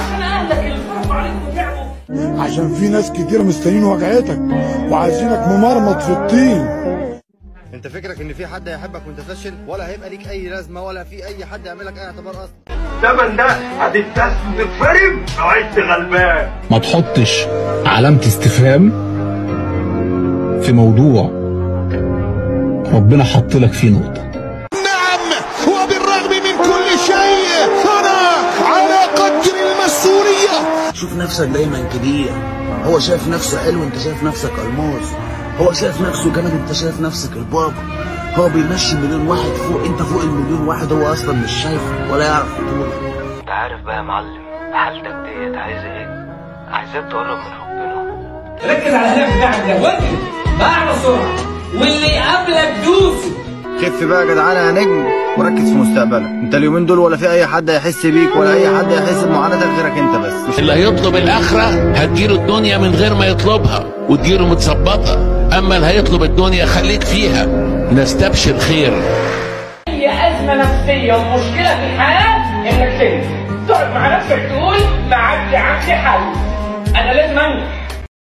عشان اهلك اللي صرفوا عليك وتعبوا عشان في ناس كتير مستنيين وجعتك وعايزينك ممرمط في الطين انت فكرك ان في حد هيحبك وانت فاشل ولا هيبقى ليك اي لازمه ولا في اي حد يعمل لك اي اعتبار اصلا الثمن ده هتستسلم تتفرم او عشت غلبان ما تحطش علامة استفهام في موضوع ربنا حط لك فيه نقطة نعم وبالرغم من كل شيء أنا على قدر المسؤولية شوف نفسك دايما كبير هو شايف نفسه حلو انت شايف نفسك الماس هو شايف نفسه جامد انت شايف نفسك البابا هو بيمشي مليون واحد فوق انت فوق المليون واحد هو اصلا مش شايفك ولا يعرف يطولك انت عارف بقى يا معلم حالتك ديت عايزه ايه عايزاك تقرب من ربنا ركز على الهدف بتاعك ده واجري بقى بسرعه واللي قبلك دوسه خف بقى يا جدعان يا نجم وركز في مستقبلك انت اليومين دول ولا في اي حد هيحس بيك ولا اي حد هيحس بمعاناتك غيرك انت بس مش اللي هيطلب الآخرة هتجيله الدنيا من غير ما يطلبها وتجيله متظبطة أما اللي هيطلب الدنيا خليك فيها نستبشر خير اي ازمه نفسيه ومشكله في الحياه انك تنسى تقعد مع نفسك تقول ما عندي عندي حل انا لازم انجح